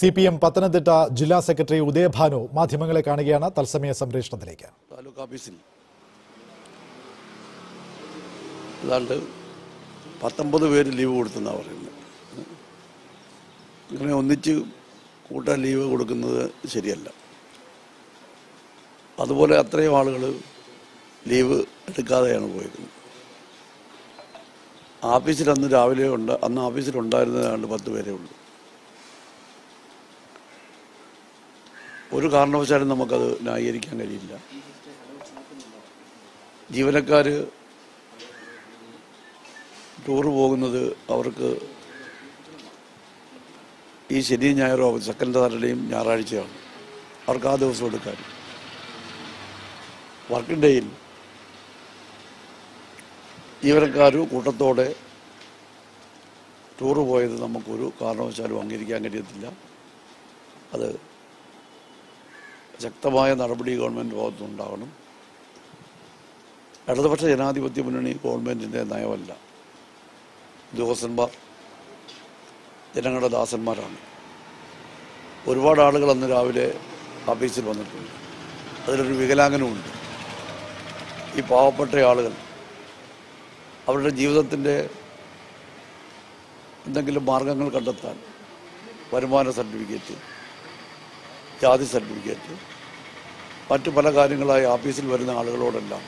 C P M Pathanamthitta ജില്ലാ secretary Udayabhanu മാധ്യമങ്ങളെ കാണുകയാണ് തത്സമയ സംപ്രേഷണത്തിലേക്ക് താലൂക്ക് ഓഫീസിൽ ഏതാണ്ട് പത്തൊമ്പത് പേര് ലീവ് കൊടുത്തെന്നാണ് പറയുന്നത് ഇങ്ങനെ ഒന്നിച്ച് കൂട്ടാൻ ലീവ് കൊടുക്കുന്നത് ശരിയല്ല അതുപോലെ അത്രയും ആളുകൾ ലീവ് എടുക്കാതെയാണ് പോയിരുന്നത് ആഫീസിൽ അന്ന് രാവിലെ ഉണ്ട് അന്ന് ഓഫീസിൽ ഉണ്ടായിരുന്നതാണ്ട് പത്ത് പേരേ ഉള്ളൂ ഒരു കാരണവശാലും നമുക്കത് ന്യായീകരിക്കാൻ കഴിയില്ല ജീവനക്കാർ ടൂറ് പോകുന്നത് അവർക്ക് ഈ ശനിയും ഞായറോ സെക്കൻഡ് സാറ്റർഡേയും ഞായറാഴ്ചയാണ് അവർക്ക് ആ ദിവസം എടുക്കാൻ വർക്കിംഗ് ഡേയിൽ ജീവനക്കാർ കൂട്ടത്തോടെ ടൂറ് പോയത് നമുക്കൊരു കാരണവശാലും അംഗീകരിക്കാൻ കഴിയത്തില്ല അത് ശക്തമായ നടപടി ഗവൺമെൻറ് ഭാഗത്തുനിന്നുണ്ടാകണം ഇടതുപക്ഷ ജനാധിപത്യ മുന്നണി ഗവൺമെൻറ്റിൻ്റെ നയമല്ല ഉദ്യോഗസ്ഥന്മാർ ജനങ്ങളുടെ ദാസന്മാരാണ് ഒരുപാട് ആളുകൾ അന്ന് രാവിലെ ഓഫീസിൽ വന്നിട്ടുണ്ട് അതിലൊരു വികലാംഗനുമുണ്ട് ഈ പാവപ്പെട്ട ആളുകൾ അവരുടെ ജീവിതത്തിൻ്റെ എന്തെങ്കിലും മാർഗങ്ങൾ കണ്ടെത്താൻ വരുമാന സർട്ടിഫിക്കറ്റ് ജാതി സർട്ടിഫിക്കറ്റ് മറ്റു പല കാര്യങ്ങളായി ഓഫീസിൽ വരുന്ന ആളുകളോടെല്ലാം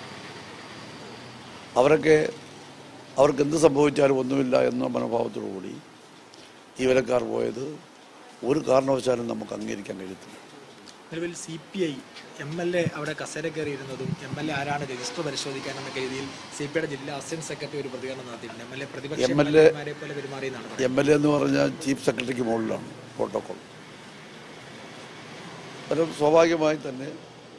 അവരൊക്കെ അവർക്ക് എന്ത് സംഭവിച്ചാലും ഒന്നുമില്ല എന്ന മനോഭാവത്തോടു കൂടി ജീവനക്കാർ പോയത് ഒരു കാരണവശാലും നമുക്ക് അംഗീകരിക്കാൻ കഴിയത്തില്ല നിലവിൽ C P I M L A അവിടെ കസേര കയറിയിരുന്നതും എം എൽ എ ആരാണ് രജിസ്റ്റർ പരിശോധിക്കാൻ എന്ന രീതിയിൽ സി പി ഐയുടെ ജില്ലാ അസിസ്റ്റന്റ് സെക്രട്ടറി ഒരു പ്രതികരണം നടത്തിയിട്ടുണ്ട് എം എൽ എ പ്രതിപക്ഷ MLA എംഎൽഎമാരെ പോലെ പെരുമാറിയെന്നാണ് പറയുന്നത് എം എൽ എ എന്ന് പറഞ്ഞാൽ ചീഫ് സെക്രട്ടറിക്ക് മുകളിലാണ് പ്രോട്ടോകോൾ അത് സ്വാഭാവികമായി തന്നെ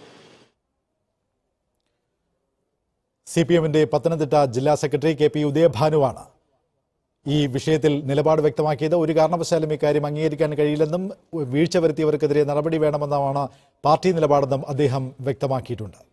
സി പി എമ്മിന്റെ പത്തനംതിട്ട ജില്ലാ സെക്രട്ടറി കെ പി ഉദയഭാനുവാണ് ഈ വിഷയത്തിൽ നിലപാട് വ്യക്തമാക്കിയത് ഒരു കാരണവശാലും ഇക്കാര്യം അംഗീകരിക്കാൻ കഴിയില്ലെന്നും വീഴ്ച വരുത്തിയവർക്കെതിരെ നടപടി വേണമെന്നുമാണ് പാർട്ടി നിലപാടെന്നും അദ്ദേഹം വ്യക്തമാക്കിയിട്ടുണ്ട്